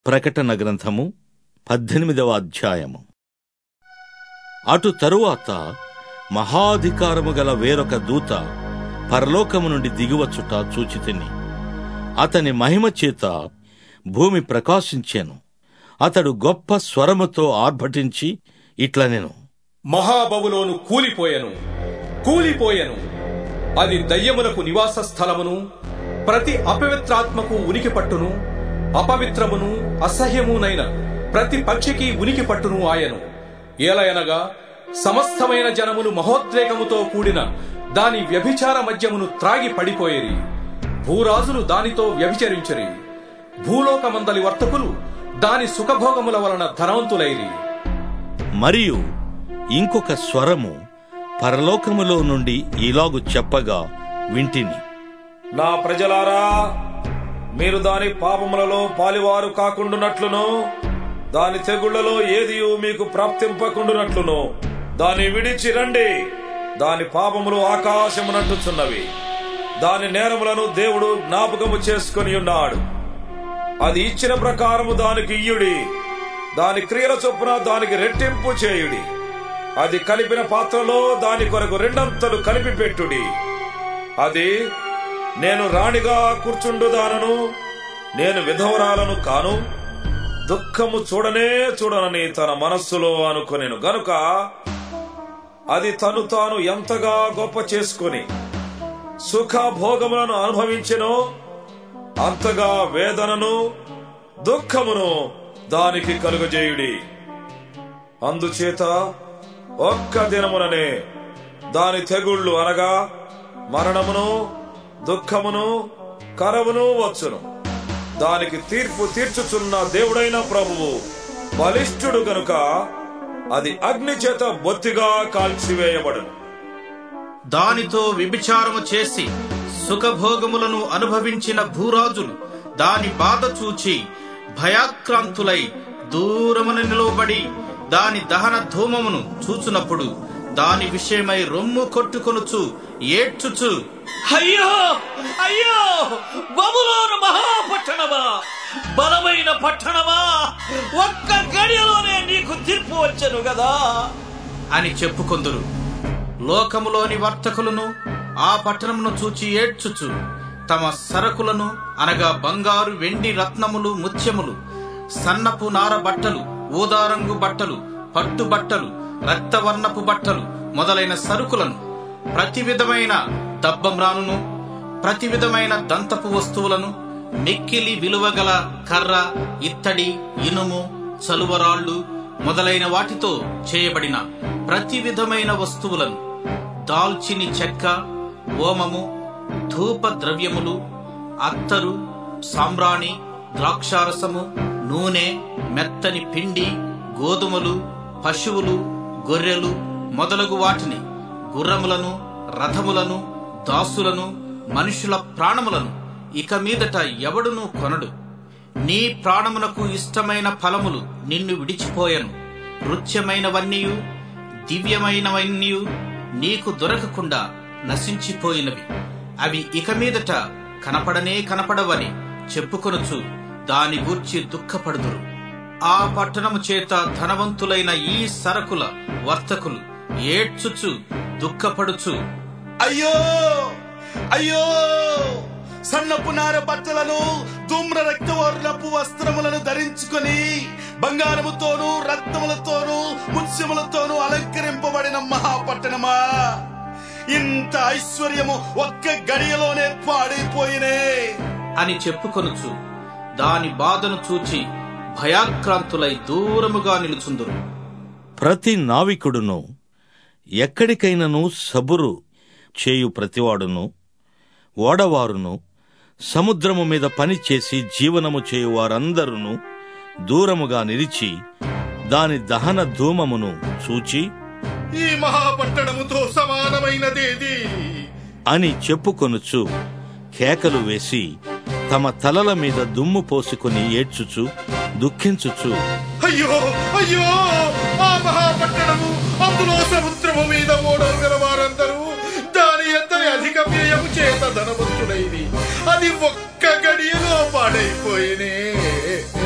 ప్రకటన గ్రంథము పద్దెనిమిదవ అధ్యాయము అటు తరువాత మహాధికారము గల వేరొక దూత పరలోకము నుండి దిగివచ్చుట చూచితిని అతని మహిమ చేత భూమి ప్రకాశించెను అతడు గొప్ప స్వరముతో ఆర్భటించి ఇట్లనెను మహాబబులోను కూలిపోయెను కూలిపోయెను అది దయ్యములకు నివాస స్థలమును ప్రతి అపవిత్రాత్మకు ఉనికి పట్టును అపవిత్రమును అసహ్యమునైన ప్రతి పక్షికి ఉనికి పట్టును ఆయను ఏలయనగా సమస్తమైన జనములు మహోద్రేకముతో కూడిన దాని వ్యభిచార మద్యమును త్రాగి పడిపోయేరి భూరాజులు దానితో వ్యభిచరించరి భూలోకమందలి వర్తకులు దాని సుఖభోగముల వలన ధనవంతులైరి మరియు ఇంకొక స్వరము పరలోకములో నుండి ఇలాగు చెప్పగా వింటిని నా ప్రజలారా మీరు దాని పాపములలో పాలివారు కాకుండునట్లును దాని తెగుళ్లలో ఏదియు మీకు ప్రాప్తింపకుండునట్లును దాని విడిచి రండి దాని పాపములు ఆకాశమునంటుచున్నవి దాని నేరములను దేవుడు జ్ఞాపకము చేసుకొని ఉన్నాడు అది ఇచ్చిన ప్రకారము దానికి ఇయ్యుడి దాని క్రియల చొప్పున దానికి రెట్టింపు చేయుడి అది కలిపిన పాత్రలో దాని కొరకు రెండంతలు కలిపి పెట్టుడి అది నేను రాణిగా కూర్చుండుదానను నేను విధవరాలను కాను దుఃఖము చూడనే చూడనని తన మనస్సులో అనుకొనెను గనుక అది తను తాను ఎంతగా గొప్ప చేసుకొని సుఖ భోగములను అనుభవించెనో అంతగా వేదనను దుఃఖమును దానికి కలుగజేయుడి అందుచేత ఒక్క దినముననే దాని తెగుళ్ళు అనగా మరణమును దుఃఖమును కరవును వచ్చును దానికి తీర్పు తీర్చుచున్న దేవుడైన ప్రభువు బలిష్ఠుడు గనుక అది అగ్ని చేత బొత్తిగా కాల్చివేయబడును దానితో విభిచారము చేసి సుఖభోగములను అనుభవించిన భూరాజులు దాని బాధ చూచి భయాక్రాంతులై దూరమున నిలువబడి దాని దహన ధూమమును చూచునప్పుడు దాని విషయమై రొమ్ము కొట్టుకొనుచు ఏడ్చుచు అయ్యో అయ్యో బబులోను మహాపట్టణమా బలమైన పట్టణమా ఒక్క గడియలోనే నీకు తీర్పు వచ్చను కదా అని చెప్పుకొందురు లోకములోని వర్తకులను ఆ పట్టణమును చూచి ఏడ్చుచు తమ సరకులను అనగా బంగారు వెండి రత్నములు ముత్యములు సన్నపు నార బట్టలు ఊదారంగు బట్టలు పట్టు బట్టలు రక్తవర్ణపు బట్టలు మొదలైన సరుకులను ప్రతి విధమైన దబ్బమ్రానును ప్రతి విధమైన దంతపు వస్తువులను మిక్కిలి విలువగల కర్ర ఇత్తడి ఇనుము చలువరాళ్లు మొదలైన వాటితో చేయబడిన ప్రతి విధమైన వస్తువులను దాల్చిని చెక్క ఓమము ధూప ద్రవ్యములు అత్తరు సాంబ్రాణి ద్రాక్షారసము నూనె మెత్తని పిండి గోధుమలు పశువులు గొర్రెలు మొదలగు వాటిని గుర్రములను రథములను దాసులను మనుషుల ప్రాణములను ఇక మీదట ఎవడునూ కొనడు నీ ప్రాణమునకు ఇష్టమైన ఫలములు నిన్ను విడిచిపోయను రుచ్యమైనవన్నీయు దివ్యమైనవన్నీయు నీకు దొరకకుండా నశించిపోయినవి అవి ఇక మీదట కనపడనే కనపడవని చెప్పుకొనుచు దాని గూర్చి దుఃఖపడుదురు ఆ పట్టణము చేత ధనవంతులైన ఈ సరకుల వర్తకులు ఏడ్చుచు దుఃఖపడుచు అయ్యో అయ్యో సన్నపు నార బట్టలను ధూమ్ర రక్తవర్ణపు వస్త్రములను ధరించుకొని బంగారముతోనూ రత్నములతోనూ ముత్యములతోనూ అలంకరింపబడిన మహాపట్టణమా ఇంత ఐశ్వర్యము ఒక్క గడియలోనే పాడైపోయినే అని చెప్పుకొనుచు దాని బాధను చూచి భయాక్రాంతులై దూరముగా నిలుచుందురు ప్రతి నావికుడును ఎక్కడికైనను సబురు చేయు ప్రతివాడును ఓడవారును సముద్రము మీద పని చేసి జీవనము చేయు వారందరూ దూరముగా నిలిచి దాని దహన ధూమమును చూచి ఈ మహాపట్టణముతో సమానమైనదేది అని చెప్పుకొనుచు కేకలు వేసి తమ తలల మీద దుమ్ము పోసుకుని ఏడ్చుచు దుఃఖించుచు అయ్యో అయ్యో ఆ మహాపట్టణము అందులో సముద్రము మీద ఓడలు గల వారందరూ దాని ఎంతని అధిక వ్యయము చేత ధనవంతుడైది అది ఒక్క గడియలో పాడైపోయినే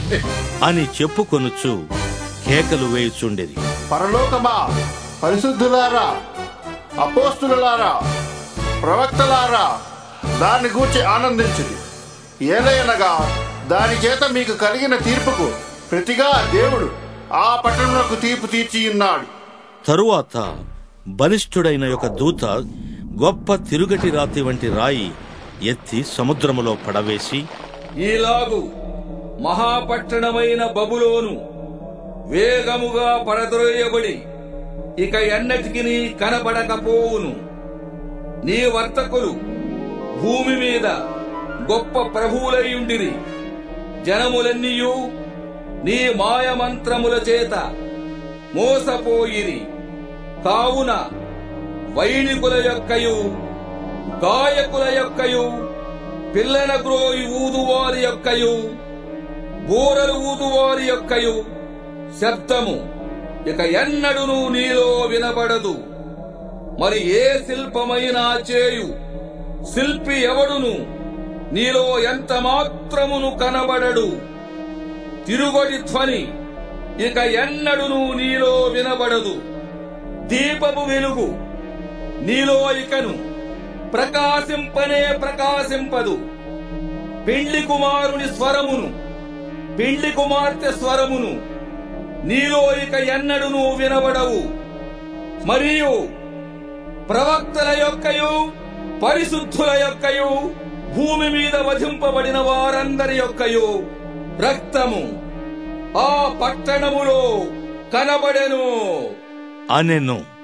అని చెప్పుకొనుచు కేకలు వేయుచుండెరి పరలోకమా పరిశుద్ధులారా అపోస్తులారా ప్రవక్తలారా దాన్ని గూర్చి ఆనందించుడి ఏలయనగా దాని చేత మీకు కలిగిన తీర్పుకు ప్రతిగా దేవుడు ఆ పట్టణములకు తీర్పు తీర్చి ఉన్నాడు తరువాత బలిష్ఠుడైన ఒక దూత గొప్ప తిరుగటి రాతి వంటి రాయి ఎత్తి సముద్రములో పడవేసి ఈలాగు మహాపట్టణమైన బబులోను వేగముగా పడద్రోయబడి ఇక ఎన్నటికి నీ కనబడకపోవును నీ వర్తకులు భూమి మీద గొప్ప ప్రభువులయ్యుండిరి జనములన్నీయు నీ మాయమంత్రముల చేత మోసపోయిరి కావున వైణికుల యొక్కయు గాయకుల యొక్కయు పిల్లన గ్రోయి ఊదువారి యొక్కయు బూరలు ఊదువారి యొక్కయు శబ్దము ఇక ఎన్నడును నీలో వినబడదు మరి ఏ శిల్పమైనా చేయు శిల్పి ఎవడును నీలో ఎంత మాత్రమును కనబడడు తిరుగొడి ధ్వని ఇక ఎన్నడును నీలో వినబడదు దీపము వెలుగు నీలో ఇకను ప్రకాశింపనే ప్రకాశింపదు పెండ్లి కుమారుని స్వరమును పెండ్లి కుమార్తె స్వరమును నీలో ఇక ఎన్నడును వినబడవు మరియు ప్రవక్తల యొక్కయు పరిశుద్ధుల యొక్కయు భూమి మీద వధింపబడిన వారందరి యొక్కయు రక్తము ఆ పట్టణములో కనబడెను అనెను